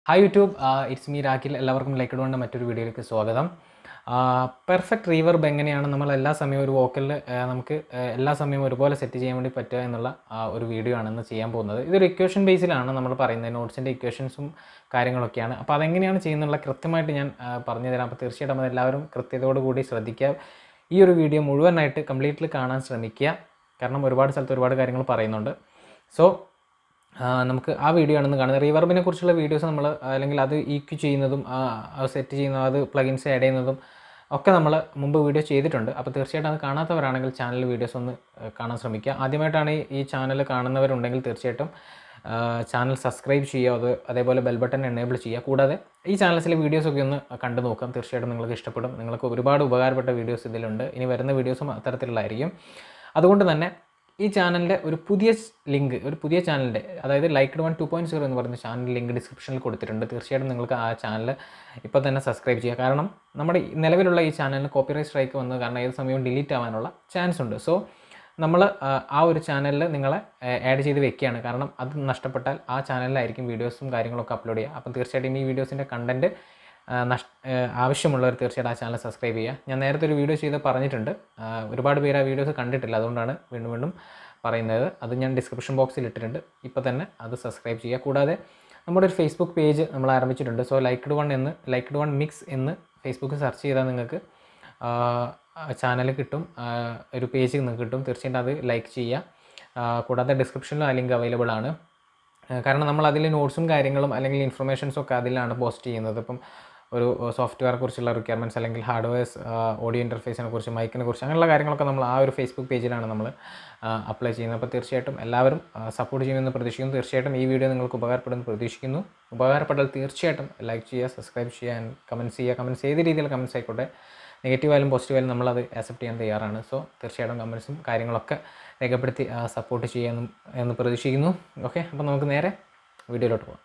hi YouTube it's me Rakhil എല്ലാവർക്കും like ഇടുകൊണ്ട് മറ്റൊരു വീഡിയോയിലേക്ക് സ്വാഗതം പെർഫെക്റ്റ് റീവർബ് എങ്ങനെയാണ് നമ്മൾ എല്ലാ സമയവും ഒരു വോക്കലിൽ നമുക്ക് ആ, എല്ലാ സമയവും ഒരുപോലെ സെറ്റ് ചെയ്യാൻ വേണ്ടി പറ്റുക എന്നുള്ള ആ, ഒരു വീഡിയോ ആണ് ഇന്ന് ചെയ്യാൻ പോകുന്നത് ഇതൊരു ഇക്വേഷൻ ബേസിലാണ് നമ്മൾ പറയുന്നത് നോട്ട്സിൻ്റെ ഇക്വേഷൻസും കാര്യങ്ങളൊക്കെയാണ് അപ്പോൾ അതെങ്ങനെയാണ് ചെയ്യുന്നുള്ള കൃത്യമായിട്ട് ഞാൻ ആ, പറഞ്ഞു തരാം അപ്പോൾ തീർച്ചയായിട്ടും അതെല്ലാവരും കൃത്യതയോടു കൂടി ശ്രദ്ധിക്കുക ഈ ഒരു വീഡിയോ മുഴുവനായിട്ട് കംപ്ലീറ്റ്ലി കാണാൻ ശ്രമിക്കുക കാരണം ഒരുപാട് സ്ഥലത്ത് ഒരുപാട് കാര്യങ്ങൾ പറയുന്നുണ്ട് സോ ആ, നമുക്ക് ആ വീഡിയോ ആണെന്ന് കാണുന്നത് റീവർബിനെ കുറിച്ചുള്ള വീഡിയോസ് നമ്മൾ അല്ലെങ്കിൽ അത് ഈക്യു ചെയ്യുന്നതും സെറ്റ് ചെയ്യുന്നതും അത് പ്ലഗിൻസ് ആഡ് ചെയ്യുന്നതും ഒക്കെ നമ്മൾ മുമ്പ് വീഡിയോ ചെയ്തിട്ടുണ്ട് അപ്പോൾ തീർച്ചയായിട്ടും അത് കാണാത്തവരാണെങ്കിൽ ചാനൽ വീഡിയോസ് ഒന്ന് ആ, കാണാൻ ശ്രമിക്കുക ആദ്യമായിട്ടാണ് ഈ- ഈ ചാനൽ കാണുന്നവരുണ്ടെങ്കിൽ തീർച്ചയായിട്ടും ചാനൽ സബ്സ്ക്രൈബ് ചെയ്യുക അത് അതേപോലെ ബെൽ ബട്ടൺ എനേബിൾ ചെയ്യുക കൂടാതെ ഈ ചാനൽസിലെ വീഡിയോസൊക്കെ ഒന്ന് കണ്ടു നോക്കാം തീർച്ചയായിട്ടും നിങ്ങൾക്ക് ഇഷ്ടപ്പെടും നിങ്ങൾക്ക് ഒരുപാട് ഉപകാരപ്പെട്ട വീഡിയോസ് ഇതിലുണ്ട് ഇനി വരുന്ന വീഡിയോസും അത്തരത്തിലുള്ളതായിരിക്കും അതുകൊണ്ട് തന്നെ ഈ ചാനലിൻ്റെ ഒരു പുതിയ ലിങ്ക് ഒരു പുതിയ ചാനലിൻ്റെ അതായത് liked one two point zero എന്ന് പറയുന്ന ചാനൽ ലിങ്ക് ഡിസ്ക്രിപ്ഷനിൽ കൊടുത്തിട്ടുണ്ട് തീർച്ചയായിട്ടും നിങ്ങൾക്ക് ആ ചാനൽ ഇപ്പോൾ തന്നെ സബ്സ്ക്രൈബ് ചെയ്യുക കാരണം നമ്മുടെ ഈ നിലവിലുള്ള ഈ ചാനലിന് കോപ്പിറൈറ്റ് സ്ട്രൈക്ക് വന്നത് കാരണം ഏത് സമയവും ഡിലീറ്റ് ആവാനുള്ള ചാൻസ് ഉണ്ട് സോ നമ്മൾ ആ ഒരു ചാനലിൽ നിങ്ങളെ ആഡ് ചെയ്ത് വെക്കുകയാണ് കാരണം അത് നഷ്ടപ്പെട്ടാൽ ആ ചാനലിലായിരിക്കും വീഡിയോസും കാര്യങ്ങളൊക്കെ അപ്ലോഡ് ചെയ്യുക അപ്പം തീർച്ചയായിട്ടും ഈ വീഡിയോസിൻ്റെ കണ്ടൻറ്റ് നഷ് ആവശ്യമുള്ളവർ തീർച്ചയായിട്ടും ആ ചാനൽ സബ്സ്ക്രൈബ് ചെയ്യുക ഞാൻ നേരത്തെ ഒരു വീഡിയോ ചെയ്ത് പറഞ്ഞിട്ടുണ്ട് ആ, ഒരുപാട് പേര് ആ വീഡിയോസ് കണ്ടിട്ടില്ല അതുകൊണ്ടാണ് വീണ്ടും വീണ്ടും പറയുന്നത് അത് ഞാൻ ഡിസ്ക്രിപ്ഷൻ ബോക്സിൽ ഇട്ടിട്ടുണ്ട് ഇപ്പോൾ തന്നെ അത് സബ്സ്ക്രൈബ് ചെയ്യുക കൂടാതെ നമ്മുടെ ഒരു ഫേസ്ബുക്ക് പേജ് നമ്മൾ ആരംഭിച്ചിട്ടുണ്ട് സോ ലൈക്ക്ഡ് വൺ എന്ന് ലൈക്ക്ഡ് വൺ മിക്സ് എന്ന് ഫേസ്ബുക്ക് സെർച്ച് ചെയ്താൽ നിങ്ങൾക്ക് ചാനൽ കിട്ടും ആ, ഒരു പേജ് നിങ്ങൾക്ക് കിട്ടും തീർച്ചയായിട്ടും അത് ലൈക്ക് ചെയ്യുക ആ, കൂടാതെ ഡിസ്ക്രിപ്ഷനിലും ആ ലിങ്ക് അവൈലബിൾ ആണ് ആ, കാരണം നമ്മൾ അതിൽ നോട്ട്സും കാര്യങ്ങളും അല്ലെങ്കിൽ ഇൻഫർമേഷൻസും ഒക്കെ അതിലാണ് പോസ്റ്റ് ചെയ്യുന്നത് ഇപ്പം ഒരു സോഫ്റ്റ്വെയറെ കുറിച്ചുള്ള റിക്വയർമെൻറ്റ്സ് അല്ലെങ്കിൽ ഹാർഡ്വെയർസ് ഓഡിയോ ഇൻ്റർഫേസിനെ കുറിച്ച് മൈക്കിനെ കുറിച്ച് അങ്ങനെയുള്ള കാര്യങ്ങളൊക്കെ നമ്മൾ ആ ഒരു ഫേസ്ബുക്ക് പേജിലാണ് നമ്മൾ അപ്ലൈ ചെയ്യുന്നത് അപ്പോൾ തീർച്ചയായിട്ടും എല്ലാവരും സപ്പോർട്ട് ചെയ്യുമെന്ന് പ്രതീക്ഷിക്കുന്നു തീർച്ചയായിട്ടും ഈ വീഡിയോ നിങ്ങൾക്ക് ഉപകാരപ്പെടുമെന്ന് പ്രതീക്ഷിക്കുന്നു ഉപകാരപ്പെട്ടാൽ തീർച്ചയായിട്ടും ലൈക്ക് ചെയ്യുക സബ്സ്ക്രൈബ് ചെയ്യാൻ കമൻറ്റ്സ് ചെയ്യുക കമൻറ്റ്സ് ഏത് രീതിയിൽ കമൻറ്റ്സ് ആയിക്കോട്ടെ നെഗറ്റീവ് ആയാലും പോസിറ്റീവ് ആയാലും നമ്മളത് ആക്സെപ്റ്റ് ചെയ്യാൻ തയ്യാറാണ് സോ തീർച്ചയായിട്ടും കമൻറ്റ്സും കാര്യങ്ങളൊക്കെ രേഖപ്പെടുത്തി സപ്പോർട്ട് ചെയ്യാമെന്നും എന്ന് പ്രതീക്ഷിക്കുന്നു ഓക്കെ അപ്പോൾ നമുക്ക് നേരെ വീഡിയോയിലോട്ട് പോകാം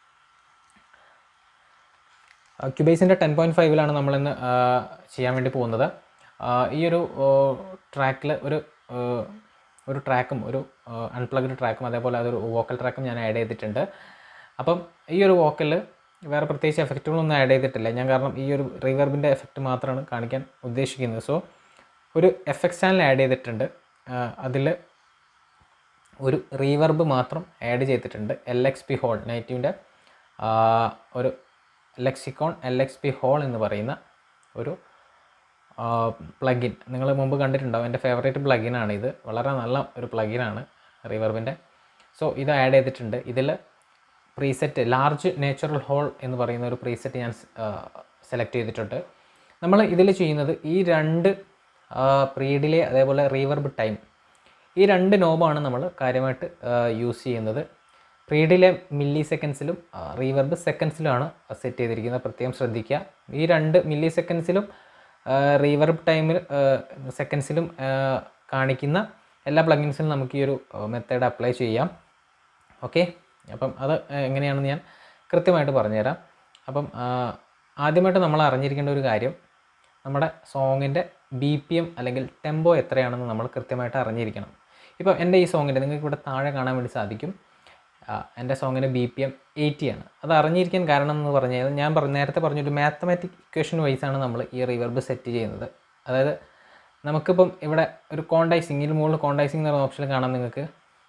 ക്യൂബേസിൻ്റെ ടെൻ പോയിൻറ്റ് ഫൈവിലാണ് നമ്മളിന്ന് ആ, ചെയ്യാൻ വേണ്ടി പോകുന്നത് ആ, ഈ ഒരു ട്രാക്കിൽ ഒരു ആ, ഒരു ട്രാക്കും ഒരു അൺപ്ലഗ്ഡ് ട്രാക്കും അതേപോലെ അതൊരു വോക്കൽ ട്രാക്കും ഞാൻ ആഡ് ചെയ്തിട്ടുണ്ട് അപ്പം ഈ ഒരു വോക്കലിൽ വേറെ പ്രത്യേകിച്ച് എഫക്റ്റുകളൊന്നും ആഡ് ചെയ്തിട്ടില്ല ഞാൻ കാരണം ഈ ഒരു റിവർബിൻ്റെ എഫക്റ്റ് മാത്രമാണ് കാണിക്കാൻ ഉദ്ദേശിക്കുന്നത് സോ ഒരു എഫക്റ്റ് ചാനൽ ആഡ് ചെയ്തിട്ടുണ്ട് അതിൽ ഒരു റീവർബ് മാത്രം ആഡ് ചെയ്തിട്ടുണ്ട് എൽ എക്സ് പി ഹോൾ നെഗറ്റീവിൻ്റെ ഒരു Lexicon L X P hall എന്ന് പറയുന്ന ഒരു പ്ലഗിൻ നിങ്ങൾ മുമ്പ് കണ്ടിട്ടുണ്ടാവും എൻ്റെ ഫേവറേറ്റ് പ്ലഗിനാണ് ഇത് വളരെ നല്ല ഒരു പ്ലഗിനാണ് റിവർബിൻ്റെ സോ ഇത് ആഡ് ചെയ്തിട്ടുണ്ട് ഇതിൽ പ്രീസെറ്റ് ലാർജ് നേച്ചുറൽ ഹോൾ എന്ന് പറയുന്ന ഒരു പ്രീസെറ്റ് ഞാൻ സെലക്ട് ചെയ്തിട്ടുണ്ട് നമ്മൾ ഇതിൽ ചെയ്യുന്നത് ഈ രണ്ട് പ്രീഡിലെ അതേപോലെ റീവർബ് ടൈം ഈ രണ്ട് നോബാണ് നമ്മൾ കാര്യമായിട്ട് യൂസ് ചെയ്യുന്നത് പ്രീഡിലെ മില്ലി സെക്കൻഡ്സിലും റീവർബ് സെക്കൻഡ്സിലുമാണ് സെറ്റ് ചെയ്തിരിക്കുന്നത് പ്രത്യേകം ശ്രദ്ധിക്കുക ഈ രണ്ട് മില്ലി സെക്കൻഡ്സിലും റീവർബ് ടൈമിൽ സെക്കൻഡ്സിലും കാണിക്കുന്ന എല്ലാ പ്ലഗിൻസിലും നമുക്ക് ഈ ഒരു മെത്തേഡ് അപ്ലൈ ചെയ്യാം ഓക്കെ അപ്പം അത് എങ്ങനെയാണെന്ന് ഞാൻ കൃത്യമായിട്ട് പറഞ്ഞുതരാം അപ്പം ആ, ആദ്യമായിട്ട് നമ്മൾ അറിഞ്ഞിരിക്കേണ്ട ഒരു കാര്യം നമ്മുടെ സോങ്ങിൻ്റെ ബി പി എം അല്ലെങ്കിൽ ടെമ്പോ എത്രയാണെന്ന് നമ്മൾ കൃത്യമായിട്ട് അറിഞ്ഞിരിക്കണം ഇപ്പം എൻ്റെ ഈ സോങ്ങിൻ്റെ നിങ്ങൾക്ക് ഇവിടെ താഴെ കാണാൻ വേണ്ടി സാധിക്കും ആ, എൻ്റെ സോങ്ങിൻ്റെ ബി പി എം എയ്റ്റി ആണ് അത് അറിഞ്ഞിരിക്കാൻ കാരണം എന്ന് പറഞ്ഞാൽ ഞാൻ പറഞ്ഞ നേരത്തെ പറഞ്ഞൊരു മാത്തമാറ്റിക് ഇക്വേഷൻ വൈസാണ് നമ്മൾ ഈ റിവർബ് സെറ്റ് ചെയ്യുന്നത് അതായത് നമുക്കിപ്പം ഇവിടെ ഒരു കോണ്ടൈസിങ് ഇതിന് മുകളിൽ കോണ്ടൈസിങ് എന്ന് പറയുന്ന ഓപ്ഷൻ കാണാം നിങ്ങൾക്ക്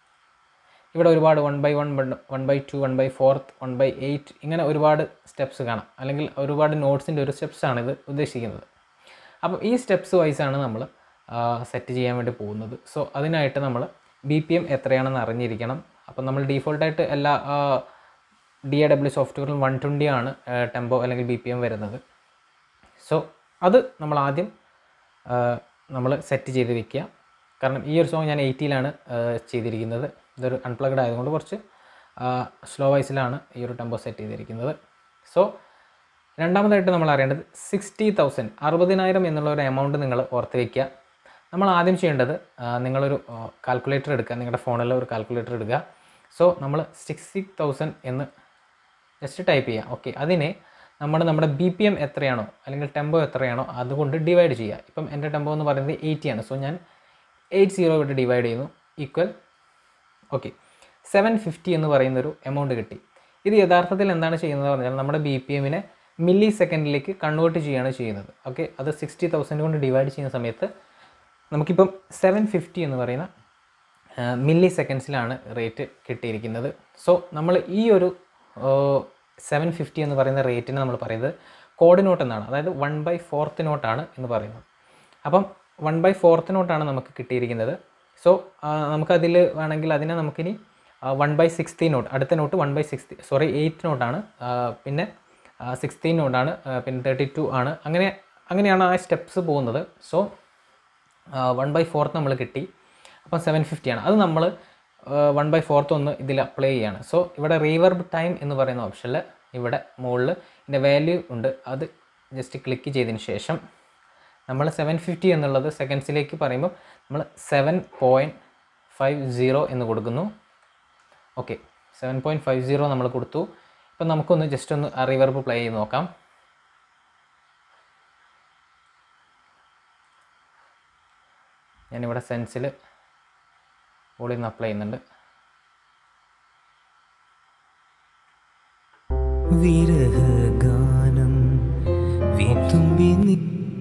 ഇവിടെ ഒരുപാട് one by one one by two one by fourth one by eight ഇങ്ങനെ ഒരുപാട് സ്റ്റെപ്സ് കാണാം അല്ലെങ്കിൽ ഒരുപാട് നോട്ട്സിൻ്റെ ഒരു സ്റ്റെപ്സാണ് ഇത് ഉദ്ദേശിക്കുന്നത് അപ്പം ഈ സ്റ്റെപ്സ് വൈസാണ് നമ്മൾ സെറ്റ് ചെയ്യാൻ വേണ്ടി പോകുന്നത് സോ അതിനായിട്ട് നമ്മൾ ബി പി എം എത്രയാണെന്ന് അറിഞ്ഞിരിക്കണം അപ്പം നമ്മൾ ഡീഫോൾട്ടായിട്ട് എല്ലാ ഡി എ ഡബ്ല്യു സോഫ്റ്റ്വെയറിൽ വൺ ട്വൻറ്റി ആണ് ടെമ്പോ അല്ലെങ്കിൽ ബി പി എം വരുന്നത് സോ അത് നമ്മൾ ആദ്യം നമ്മൾ സെറ്റ് ചെയ്ത് വെക്കുക കാരണം ഈ ഒരു സോങ് ഞാൻ എയ്റ്റിയിലാണ് ചെയ്തിരിക്കുന്നത് ഇതൊരു അൺപ്ലഗ്ഡ് ആയതുകൊണ്ട് കുറച്ച് സ്ലോ വൈസിലാണ് ഈ ഒരു ടെമ്പോ സെറ്റ് ചെയ്തിരിക്കുന്നത് സോ രണ്ടാമതായിട്ട് നമ്മൾ അറിയേണ്ടത് സിക്സ്റ്റി തൗസൻഡ് അറുപതിനായിരം എന്നുള്ള ഒരു എമൗണ്ട് നിങ്ങൾ ഓർത്ത് വയ്ക്കുക നമ്മൾ ആദ്യം ചെയ്യേണ്ടത് ആ, നിങ്ങളൊരു കാൽക്കുലേറ്റർ എടുക്കുക നിങ്ങളുടെ ഫോണിൽ ഒരു കാൽക്കുലേറ്റർ എടുക്കുക സോ നമ്മൾ സിക്സ്റ്റി തൗസൻഡ് എന്ന് ജസ്റ്റ് ടൈപ്പ് ചെയ്യുക ഓക്കെ അതിനെ നമ്മൾ നമ്മുടെ ബി പി എം എത്രയാണോ അല്ലെങ്കിൽ ടെമ്പോ എത്രയാണോ അതുകൊണ്ട് ഡിവൈഡ് ചെയ്യുക ഇപ്പം എൻ്റെ ടെമ്പോ എന്ന് പറയുന്നത് എയ്റ്റി ആണ് സോ ഞാൻ എയ്റ്റ് സീറോ ഇട്ട് ഡിവൈഡ് ചെയ്യുന്നു ഈക്വൽ ഓക്കെ സെവൻ ഫിഫ്റ്റി എന്ന് പറയുന്നൊരു എമൗണ്ട് കിട്ടി ഇത് യഥാർത്ഥത്തിൽ എന്താണ് ചെയ്യുന്നത് പറഞ്ഞാൽ നമ്മുടെ ബി പി എമ്മിനെ മില്ലി സെക്കൻഡിലേക്ക് കൺവേർട്ട് ചെയ്യുകയാണ് ചെയ്യുന്നത് ഓക്കെ അത് സിക്സ്റ്റി തൗസൻഡ് കൊണ്ട് ഡിവൈഡ് ചെയ്യുന്ന സമയത്ത് നമുക്കിപ്പം സെവൻ ഫിഫ്റ്റി എന്ന് പറയുന്ന മില്ലി സെക്കൻഡ്സിലാണ് റേറ്റ് കിട്ടിയിരിക്കുന്നത് സോ നമ്മൾ ഈ ഒരു സെവൻ ഫിഫ്റ്റി എന്ന് പറയുന്ന റേറ്റിന് നമ്മൾ പറയുന്നത് കോഡ് നോട്ട് എന്നാണ് അതായത് വൺ ബൈ ഫോർത്ത് നോട്ടാണ് എന്ന് പറയുന്നത് അപ്പം വൺ ബൈ ഫോർത്ത് നോട്ടാണ് നമുക്ക് കിട്ടിയിരിക്കുന്നത് സോ നമുക്കതിൽ വേണമെങ്കിൽ അതിനെ നമുക്കിനി വൺ ബൈ സിക്സ്റ്റി നോട്ട് അടുത്ത note one by sixty sorry eight നോട്ടാണ് പിന്നെ സിക്സ്റ്റീൻ നോട്ടാണ് പിന്നെ തേർട്ടി ടു ആണ് അങ്ങനെ അങ്ങനെയാണ് ആ സ്റ്റെപ്സ് പോകുന്നത് സോ വൺ ബൈ ഫോർത്ത് നമ്മൾ കിട്ടി അപ്പം സെവൻ ഫിഫ്റ്റി ആണ് അത് നമ്മൾ വൺ ബൈ ഫോർത്ത് ഒന്ന് ഇതിൽ അപ്ലൈ ചെയ്യാണ് സോ ഇവിടെ റീവർബ് ടൈം എന്ന് പറയുന്ന ഓപ്ഷനിൽ ഇവിടെ മുകളിൽ ഇതിൻ്റെ വാല്യൂ ഉണ്ട് അത് ജസ്റ്റ് ക്ലിക്ക് ചെയ്തതിന് ശേഷം നമ്മൾ സെവൻ ഫിഫ്റ്റി എന്നുള്ളത് സെക്കൻഡ്സിലേക്ക് പറയുമ്പോൾ നമ്മൾ സെവൻ പോയിൻറ്റ് ഫൈവ് സീറോ എന്ന് കൊടുക്കുന്നു okay seven point five zero നമ്മൾ കൊടുത്തു ഇപ്പം നമുക്കൊന്ന് ജസ്റ്റ് ഒന്ന് റിവർബ് പ്ലേ ചെയ്ത് നോക്കാം ഞാനിവിടെ സെൻസിൽ വോളിയം അപ്ലൈ ചെയ്യുന്നുണ്ട് വിരഹഗാനം വിതുമ്പി നി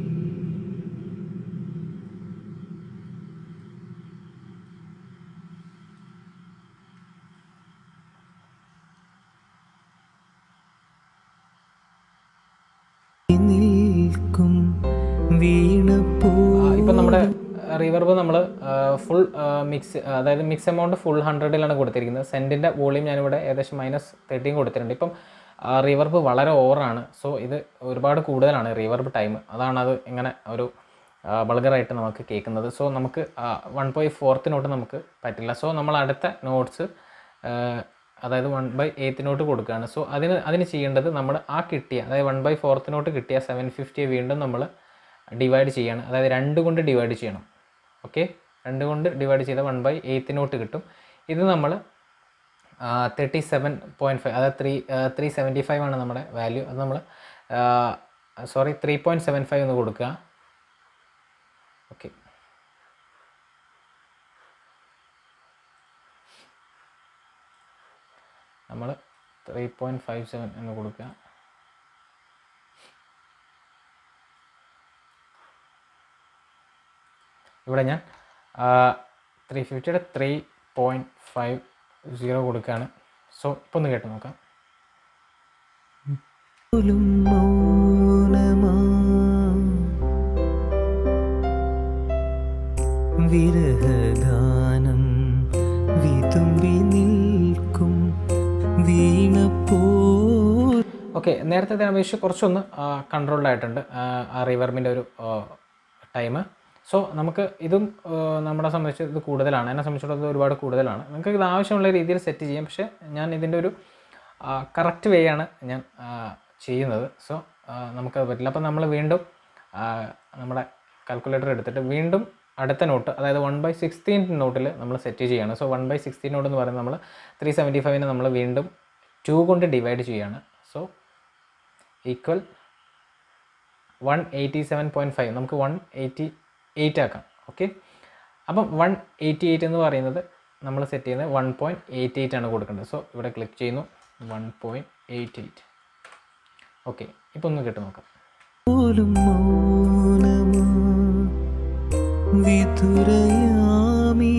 നിൽക്കും വീണപ്പോ ഇപ്പം നമ്മുടെ റിവർബ് നമ്മൾ ഫുൾ മിക്സ് അതായത് മിക്സ് എമൗണ്ട് ഫുൾ ഹൺഡ്രഡിലാണ് കൊടുത്തിരിക്കുന്നത് സെൻറ്റിൻ്റെ വോളിയം ഞാനിവിടെ ഏകദേശം മൈനസ് തേർട്ടീൻ കൊടുത്തിട്ടുണ്ട് ഇപ്പം റിവർബ് വളരെ ഓവറാണ് സോ ഇത് ഒരുപാട് കൂടുതലാണ് റിവർബ് ടൈം അതാണ് അത് ഇങ്ങനെ ഒരു ബൾഗറായിട്ട് നമുക്ക് കേൾക്കുന്നത് സോ നമുക്ക് വൺ പോയിൻറ്റ് ഫോർത്ത് നോട്ട് നമുക്ക് പറ്റില്ല സോ നമ്മൾ അടുത്ത നോട്ട്സ് അതായത് വൺ ബൈ എയ്ത്ത് നോട്ട് കൊടുക്കുകയാണ് സോ അതിന് അതിന് ചെയ്യേണ്ടത് നമ്മൾ ആ കിട്ടിയ അതായത് വൺ ബൈ ഫോർത്ത് നോട്ട് കിട്ടിയ സെവൻ ഫിഫ്റ്റിയെ വീണ്ടും നമ്മൾ ഡിവൈഡ് ചെയ്യണം അതായത് രണ്ട് കൊണ്ട് ഡിവൈഡ് ചെയ്യണം ഓക്കെ രണ്ട് കൊണ്ട് ഡിവൈഡ് ചെയ്താൽ വൺ ബൈ എയ്ത്ത് നോട്ട് കിട്ടും ഇത് നമ്മൾ തേർട്ടി സെവൻ പോയിൻറ്റ് ഫൈവ് അതായത് ത്രീ ത്രീ സെവൻറ്റി ഫൈവ് ആണ് നമ്മുടെ വാല്യൂ അത് നമ്മൾ sorry three point seven five എന്ന് കൊടുക്കുക ഓക്കെ നമ്മൾ ത്രീ പോയിൻറ്റ് ഫൈവ് സെവൻ എന്ന് കൊടുക്കുക ഇവിടെ ഞാൻ ത്രീ ഫിഫ്റ്റിയുടെ ത്രീ പോയിൻറ്റ് ഫൈവ് സീറോ കൊടുക്കുകയാണ് സോ ഇപ്പോൾ ഒന്ന് കേട്ട് നോക്കാം പോലും മൗനമാ വിരഹഗാനം വിതുമ്പി നിൽക്കും വീണപ്പോ ഓക്കെ നേരത്തെ അപേക്ഷിച്ച് കുറച്ചൊന്ന് കൺട്രോൾഡ് ആയിട്ടുണ്ട് ആ, ആ റിവർബിൻ്റെ ഒരു ടൈം സോ നമുക്ക് ഇതും ആ, നമ്മളെ സംബന്ധിച്ച് ഇത് കൂടുതലാണ് എന്നെ സംബന്ധിച്ചിടത്തോളം ഇത് ഒരുപാട് കൂടുതലാണ് നിങ്ങൾക്ക് ഇത് ആവശ്യമുള്ള രീതിയിൽ സെറ്റ് ചെയ്യാം പക്ഷേ ഞാൻ ഇതിൻ്റെ ഒരു കറക്റ്റ് വേ ആണ് ഞാൻ ആ, ചെയ്യുന്നത് സോ നമുക്കത് പറ്റില്ല അപ്പം നമ്മൾ വീണ്ടും ആ, നമ്മുടെ കാൽക്കുലേറ്റർ എടുത്തിട്ട് വീണ്ടും അടുത്ത നോട്ട് അതായത് വൺ ബൈ സിക്സ്റ്റീൻ നോട്ടിൽ നമ്മൾ സെറ്റ് ചെയ്യുകയാണ് so one by sixteen note എന്ന് പറയുന്നത് നമ്മൾ ത്രീ സെവൻറ്റി ഫൈവിനെ നമ്മൾ വീണ്ടും ടു കൊണ്ട് ഡിവൈഡ് ചെയ്യുകയാണ് so equal one eighty seven point five നമുക്ക് വൺ എയ്റ്റി എയ്റ്റ് ആക്കാം ഓക്കെ അപ്പം വൺ എയ്റ്റി എയ്റ്റ് എന്ന് പറയുന്നത് നമ്മൾ സെറ്റ് ചെയ്യുന്നത് വൺ പോയിൻറ്റ് എയ്റ്റ് എയ്റ്റ് ആണ് കൊടുക്കേണ്ടത് സോ ഇവിടെ ക്ലിക്ക് ചെയ്യുന്നു one point eight eight okay ഇപ്പോൾ ഒന്ന് കേട്ട് നോക്കാം പോലും മൗനമാ വിതുരയാമി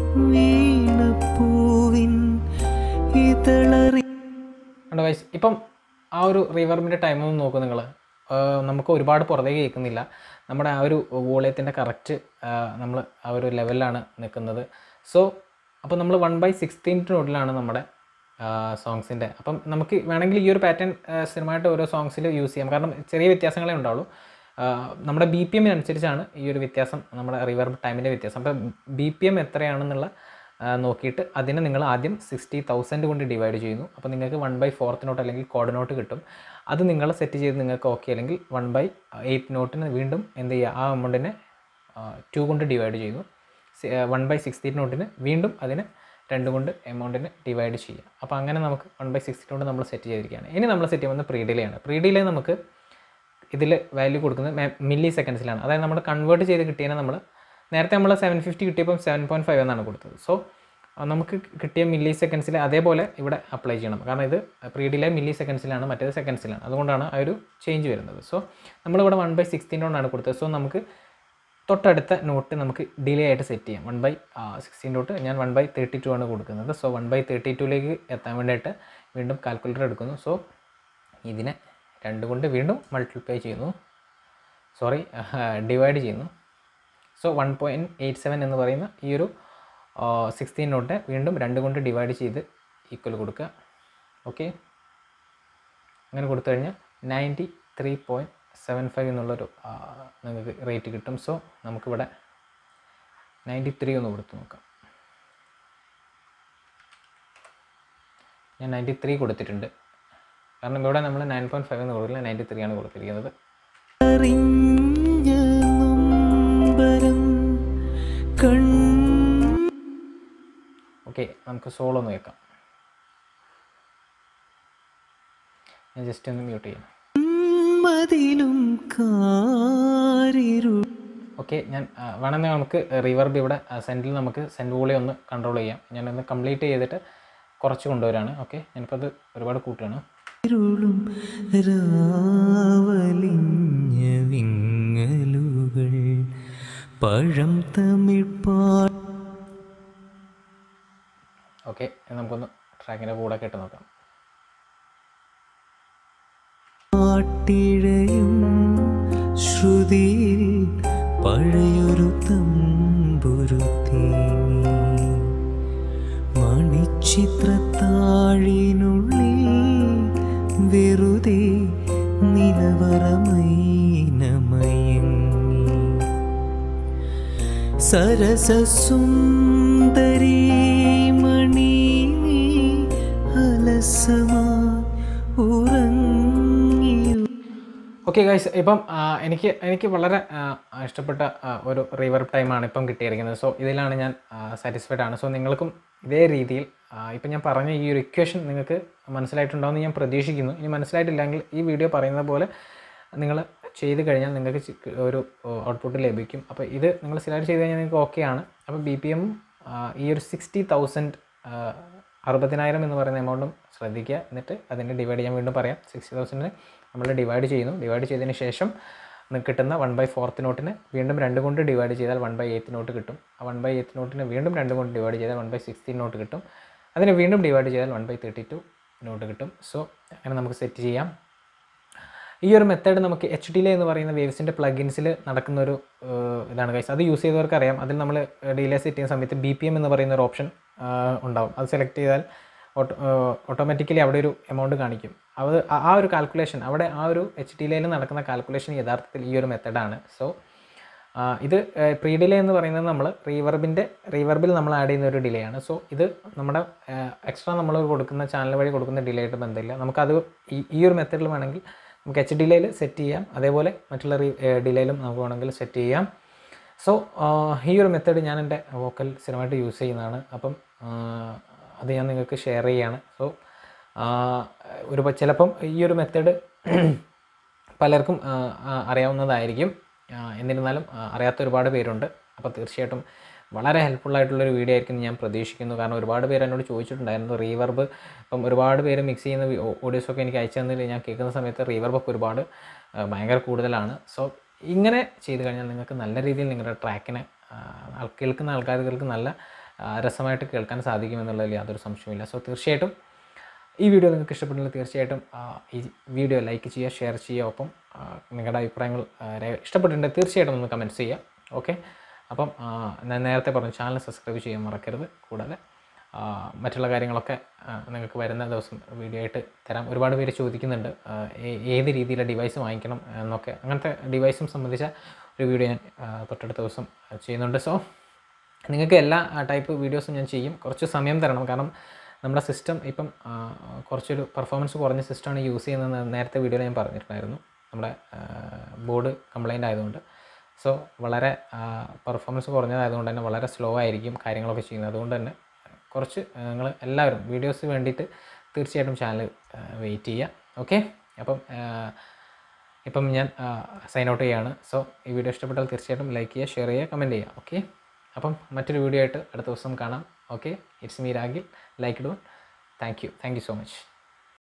വീണപ്പൂവിൻ ഇതളറി കണ്ടോ വൈസ് ഇപ്പം ആ ഒരു റിവർബിൻ്റെ ടൈം ഒന്ന് നോക്കൂ നിങ്ങൾ നമുക്ക് ഒരുപാട് പുറത്തേക്ക് കേൾക്കുന്നില്ല നമ്മുടെ ആ ഒരു വോളിയത്തിൻ്റെ കറക്റ്റ് നമ്മൾ ആ ഒരു ലെവലിലാണ് നിൽക്കുന്നത് സോ അപ്പോൾ നമ്മൾ വൺ ബൈ സിക്സ്റ്റീൻത്ത് നോട്ടിലാണ് നമ്മുടെ സോങ്സിൻ്റെ അപ്പം നമുക്ക് വേണമെങ്കിൽ ഈ ഒരു പാറ്റേൺ സ്ഥിരമായിട്ട് ഓരോ സോങ്സിൽ യൂസ് ചെയ്യാം കാരണം ചെറിയ വ്യത്യാസങ്ങളേ ഉണ്ടാവുള്ളൂ ആ, നമ്മുടെ ബി പി എമ്മിനനുസരിച്ചാണ് ഈ ഒരു വ്യത്യാസം നമ്മുടെ റിവർബ് ടൈമിൻ്റെ വ്യത്യാസം അപ്പം ബി പി എം എത്രയാണെന്നുള്ള ആ, നോക്കിയിട്ട് അതിനെ നിങ്ങൾ ആദ്യം സിക്സ്റ്റി തൗസൻഡ് കൊണ്ട് ഡിവൈഡ് ചെയ്യുന്നു അപ്പോൾ നിങ്ങൾക്ക് വൺ ബൈ ഫോർത്ത് നോട്ട് അല്ലെങ്കിൽ കോഡ് നോട്ട് കിട്ടും അത് നിങ്ങൾ സെറ്റ് ചെയ്ത് നിങ്ങൾക്ക് ഓക്കെ അല്ലെങ്കിൽ വൺ ബൈ എയ്റ്റ് നോട്ടിന് വീണ്ടും എന്ത് ചെയ്യുക ആ എമൗണ്ടിനെ ടു കൊണ്ട് ഡിവൈഡ് ചെയ്യുന്നു വൺ ബൈ സിക്സ്റ്റി നോട്ടിന് വീണ്ടും അതിനെ രണ്ട് കൊണ്ട് എമൗണ്ടിന് ഡിവൈഡ് ചെയ്യുക അപ്പോൾ അങ്ങനെ നമുക്ക് വൺ ബൈ സിക്സ്റ്റി നോട്ട് നമ്മൾ സെറ്റ് ചെയ്തിരിക്കുകയാണ് ഇനി നമ്മൾ സെറ്റ് ചെയ്യുന്നത് പ്രീ ഡിലേ ആണ് പ്രീ ഡിലേ നമുക്ക് ഇതിൽ വാല്യൂ കൊടുക്കുന്നത് മില്ലി സെക്കൻഡ്സിലാണ് അതായത് നമ്മൾ കൺവേർട്ട് ചെയ്ത് കിട്ടിയതിനെ നമ്മൾ നേരത്തെ നമ്മൾ സെവൻ ഫിഫ്റ്റി കിട്ടിയപ്പം സെവൻ പോയിൻറ്റ് ഫൈവ് എന്നാണ് കൊടുത്തത് സോ ആ, നമുക്ക് കിട്ടിയ മില്ലി സെക്കൻഡ്സിൽ അതേപോലെ ഇവിടെ അപ്ലൈ ചെയ്യണം കാരണം ഇത് പ്രീ ഡിലേ മില്ലി സെക്കൻഡ്സിലാണ് മറ്റേത് സെക്കൻഡ്സിലാണ് അതുകൊണ്ടാണ് ആ ഒരു ചേഞ്ച് വരുന്നത് സോ നമ്മളിവിടെ വൺ ബൈ സിക്സ്റ്റീൻ കൊണ്ടാണ് കൊടുത്തത് സോ നമുക്ക് തൊട്ടടുത്ത നോട്ട് നമുക്ക് ഡിലേ ആയിട്ട് സെറ്റ് ചെയ്യാം വൺ ബൈ സിക്സ്റ്റീൻ തൊട്ട് ഞാൻ വൺ ബൈ തേർട്ടി ടു ആണ് കൊടുക്കുന്നത് സോ വൺ ബൈ തേർട്ടി ടുവിലേക്ക് എത്താൻ വേണ്ടിയിട്ട് വീണ്ടും കാൽക്കുലേറ്റർ എടുക്കുന്നു സോ ഇതിനെ രണ്ട് കൊണ്ട് വീണ്ടും മൾട്ടിപ്ലൈ ചെയ്യുന്നു സോറി ഡിവൈഡ് ചെയ്യുന്നു so one point eight seven എന്ന് പറയുന്ന ഈ ഒരു സിക്സ്റ്റീൻ നോട്ട് വീണ്ടും രണ്ട് കൊണ്ട് ഡിവൈഡ് ചെയ്ത് ഈക്വൽ കൊടുക്കുക ഓക്കെ അങ്ങനെ കൊടുത്തു കഴിഞ്ഞാൽ ninety three point seven five എന്നുള്ളൊരു ആ, നിങ്ങൾക്ക് റേറ്റ് കിട്ടും സോ നമുക്കിവിടെ നയൻറ്റി ത്രീ ഒന്ന് കൊടുത്ത് നോക്കാം ഞാൻ നയൻറ്റി ത്രീ കൊടുത്തിട്ടുണ്ട് കാരണം ഇവിടെ നമ്മൾ നയൻ പോയിൻറ്റ് ഫൈവ് എന്ന് കൊടുക്കില്ല നയൻറ്റി ത്രീ ആണ് കൊടുത്തിരിക്കുന്നത് അറിഞ്ഞ നൊമ്പരം കൺ ഓക്കെ നമുക്ക് സോളോ ഒന്ന് കേൾക്കാം ഞാൻ ജസ്റ്റ് ഒന്ന് മ്യൂട്ട് ചെയ്യാം മതിലും കാരിരു ഓക്കെ ഞാൻ ആ, വേണമെങ്കിൽ നമുക്ക് റിവർബ് ഇവിടെ സെൻറ്റിൽ നമുക്ക് സെൻറ്റ് വോളി ഒന്ന് കൺട്രോൾ ചെയ്യാം ഞാനൊന്ന് കംപ്ലീറ്റ് ചെയ്തിട്ട് കുറച്ച് കൊണ്ടുവരാണ് ഓക്കെ ഞാനിപ്പോൾ അത് ഒരുപാട് കൂട്ടുകയാണ് ഇരുളും രാവലിഞ്ഞ വിങ്ങലുകൾ പഴം തമിഴ് പാ ഓക്കെ നമുക്കൊന്ന് ട്രാക്കിൻ്റെ കൂടെ കേട്ട് നോക്കാം പാട്ടിഴയും ശ്രുതിയിൽ പഴയൊരു തമ്പുരു തേങ്ങി മണിച്ചിത്രത്താഴിനുള്ളിൽ വെറുതെ നിലവറമൈനമയങ്ങി സരസസുന്ദരി മണി നീ അലസമാ ഉറങ്ങിയോ ഓക്കെ ഗൈസ് ഇപ്പം ആ, എനിക്ക് എനിക്ക് വളരെ ആ, ഇഷ്ടപ്പെട്ട ആ, ഒരു റിവർബ് ടൈമാണ് ഇപ്പം കിട്ടിയിരിക്കുന്നത് സോ ഇതിലാണ് ഞാൻ സാറ്റിസ്ഫൈഡ് ആണ് സോ നിങ്ങൾക്കും ഇതേ രീതിയിൽ ആ, ഇപ്പം ഞാൻ പറഞ്ഞ ഈ ഒരു ഇക്വേഷൻ നിങ്ങൾക്ക് മനസ്സിലായിട്ടുണ്ടാവുമെന്ന് ഞാൻ പ്രതീക്ഷിക്കുന്നു ഇനി മനസ്സിലായിട്ടില്ലെങ്കിൽ ഈ വീഡിയോ പറയുന്നത് പോലെ നിങ്ങൾ ചെയ്ത് കഴിഞ്ഞാൽ നിങ്ങൾക്ക് ചി- ഒരു ഔട്ട്പുട്ട് ലഭിക്കും അപ്പോൾ ഇത് നിങ്ങൾ സ്ഥിരമായിട്ട് ചെയ്ത് കഴിഞ്ഞാൽ നിങ്ങൾക്ക് ഓക്കെയാണ് അപ്പോൾ ബി പി എം ഈ ഒരു സിക്സ്റ്റി തൗസൻഡ് അറുപതിനായിരം എന്ന് പറയുന്ന എമൗണ്ടും ശ്രദ്ധിക്കുക എന്നിട്ട് അതിൻ്റെ ഡിവൈഡ് ചെയ്യാൻ വീണ്ടും പറയാം സിക്സ്റ്റി തൗസൻഡിന് നമ്മൾ ഡിവൈഡ് ചെയ്യുന്നു ഡിവൈഡ് ചെയ്തതിന് ശേഷം നിങ്ങൾക്ക് കിട്ടുന്ന വൺ ബൈ ഫോർത്ത് നോട്ടിന് വീണ്ടും രണ്ട് കൊണ്ട് ഡിവൈഡ് ചെയ്താൽ വൺ ബൈ എയ്ത്ത് നോട്ട് കിട്ടും ആ വൺ ബൈ എയ്ത്ത് നോട്ടിന് വീണ്ടും രണ്ട് കൊണ്ട് ഡിവൈഡ് ചെയ്താൽ വൺ ബൈ സിക്സ്റ്റീൻ നോട്ട് കിട്ടും അതിനെ വീണ്ടും ഡിവൈഡ് ചെയ്താൽ one by thirty two note കിട്ടും സോ അങ്ങനെ നമുക്ക് സെറ്റ് ചെയ്യാം ഈ ഒരു മെത്തേഡ് നമുക്ക് എച്ച് ഡിലേ എന്ന് പറയുന്ന വേവ്സിൻ്റെ പ്ലഗിൻസിൽ നടക്കുന്ന ഒരു ഏഹ്, ഇതാണ് കൈസ് അത് യൂസ് ചെയ്തവർക്ക് അറിയാം അതിൽ നമ്മൾ ഡിലേ സെറ്റ് ചെയ്യുന്ന സമയത്ത് ബി പി എം എന്ന് പറയുന്ന ഒരു ഓപ്ഷൻ ഉണ്ടാവും അത് സെലക്ട് ചെയ്താൽ ഓട്ടോ ഓട്ടോമാറ്റിക്കലി അവിടെ ഒരു എമൗണ്ട് കാണിക്കും അത് ആ- ആ ഒരു കാൽക്കുലേഷൻ അവിടെ ആ ഒരു എച്ച് ഡിലേയിൽ നടക്കുന്ന കാൽക്കുലേഷൻ യഥാർത്ഥത്തിൽ ഈ ഒരു മെത്തേഡാണ് സോ ഇത് പ്രീ ഡിലേ എന്ന് പറയുന്നത് നമ്മൾ റീവർബിൻ്റെ റീവർബിൽ നമ്മൾ ആഡ് ചെയ്യുന്ന ഒരു ഡിലേ ആണ് സോ ഇത് നമ്മുടെ എക്സ്ട്രാ നമ്മൾ കൊടുക്കുന്ന ചാനൽ വഴി കൊടുക്കുന്ന ഡിലേ ആയിട്ട് ബന്ധമില്ല നമുക്കത് ഈ ഈ ഒരു മെത്തേഡിൽ വേണമെങ്കിൽ നമുക്ക് എച്ച് ഡിലേയിൽ സെറ്റ് ചെയ്യാം അതേപോലെ മറ്റുള്ള റീ ഡിലേയിലും നമുക്ക് വേണമെങ്കിൽ സെറ്റ് ചെയ്യാം സോ ഈ ഒരു മെത്തേഡ് ഞാൻ എൻ്റെ വോക്കൽ സ്ഥിരമായിട്ട് യൂസ് ചെയ്യുന്നതാണ് അപ്പം ആ, അത് ഞാൻ നിങ്ങൾക്ക് ഷെയർ ചെയ്യാണ് സോ ഒരു പ- ചിലപ്പം ഈ ഒരു മെത്തേഡ് പലർക്കും ആ, ആ, അറിയാവുന്നതായിരിക്കും ആ, എന്നിരുന്നാലും ആ, അറിയാത്ത ഒരുപാട് പേരുണ്ട് അപ്പോൾ തീർച്ചയായിട്ടും വളരെ ഹെൽപ്ഫുള്ളായിട്ടുള്ളൊരു വീഡിയോ ആയിരിക്കും എന്ന് ഞാൻ പ്രതീക്ഷിക്കുന്നു കാരണം ഒരുപാട് പേര് എന്നോട് ചോദിച്ചിട്ടുണ്ടായിരുന്നു റീവർബ് ഇപ്പം ഒരുപാട് പേര് മിക്സ് ചെയ്യുന്ന ഓഡിയോസൊക്കെ എനിക്ക് അയച്ചു തന്നിട്ട് ഞാൻ കേൾക്കുന്ന സമയത്ത് റീവർബൊക്കെ ഒരുപാട് ആ, ഭയങ്കര കൂടുതലാണ് സോ ഇങ്ങനെ ചെയ്ത് കഴിഞ്ഞാൽ നിങ്ങൾക്ക് നല്ല രീതിയിൽ നിങ്ങളുടെ ട്രാക്കിനെ ആൾ കേൾക്കുന്ന ആൾക്കാർക്ക് നല്ല ആ, രസമായിട്ട് കേൾക്കാൻ സാധിക്കുമെന്നുള്ളതിൽ യാതൊരു സംശയമില്ല സോ തീർച്ചയായിട്ടും ഈ വീഡിയോ നിങ്ങൾക്ക് ഇഷ്ടപ്പെട്ടെങ്കിൽ തീർച്ചയായിട്ടും ആ, ഈ വീഡിയോ ലൈക്ക് ചെയ്യുക ഷെയർ ചെയ്യുക ഒപ്പം ആ, നിങ്ങളുടെ അഭിപ്രായങ്ങൾ ആ, രേ- ഇഷ്ടപ്പെട്ടിട്ടുണ്ടെങ്കിൽ തീർച്ചയായിട്ടും ഒന്ന് കമൻറ്റ്സ് ചെയ്യുക ഓക്കെ അപ്പം ആ, ഞാൻ നേരത്തെ പറഞ്ഞു ചാനൽ സബ്സ്ക്രൈബ് ചെയ്യാൻ മറക്കരുത് കൂടാതെ ആ, മറ്റുള്ള കാര്യങ്ങളൊക്കെ ആ, നിങ്ങൾക്ക് വരുന്ന ദിവസം വീഡിയോ ആയിട്ട് തരാം ഒരുപാട് പേര് ചോദിക്കുന്നുണ്ട് ആ, ഏ- ഏത് രീതിയിലെ ഡിവൈസ് വാങ്ങിക്കണം എന്നൊക്കെ അങ്ങനത്തെ ഡിവൈസും സംബന്ധിച്ച ഒരു വീഡിയോ ഞാൻ ആ, തൊട്ടടുത്ത ദിവസം ചെയ്യുന്നുണ്ട് സോ നിങ്ങൾക്ക് എല്ലാ ടൈപ്പ് വീഡിയോസും ഞാൻ ചെയ്യും കുറച്ച് സമയം തരണം കാരണം നമ്മുടെ സിസ്റ്റം ഇപ്പം ആ, കുറച്ചൊരു പെർഫോമൻസ് കുറഞ്ഞ സിസ്റ്റമാണ് യൂസ് ചെയ്യുന്നത് നേരത്തെ വീഡിയോയിൽ ഞാൻ പറഞ്ഞിട്ടുണ്ടായിരുന്നു നമ്മുടെ ബോർഡ് കംപ്ലൈൻ്റ് ആയതുകൊണ്ട് സോ വളരെ പെർഫോമൻസ് കുറഞ്ഞതായതുകൊണ്ട് തന്നെ വളരെ സ്ലോ ആയിരിക്കും കാര്യങ്ങളൊക്കെ ചെയ്യുന്നത് അതുകൊണ്ട് തന്നെ കുറച്ച് നിങ്ങൾ എല്ലാവരും വീഡിയോസ് വേണ്ടിയിട്ട് തീർച്ചയായിട്ടും ചാനൽ വെയിറ്റ് ചെയ്യുക ഓക്കെ അപ്പം ആ, ഇപ്പം ഞാൻ സൈൻ ഔട്ട് ചെയ്യുകയാണ് സോ ഈ വീഡിയോ ഇഷ്ടപ്പെട്ടാൽ തീർച്ചയായിട്ടും ലൈക്ക് ചെയ്യുക ഷെയർ ചെയ്യുക കമൻറ്റ് ചെയ്യുക ഓക്കെ അപ്പം മറ്റൊരു വീഡിയോ ആയിട്ട് അടുത്ത ദിവസം കാണാം okay it's me Ragil liked one thank you thank you so much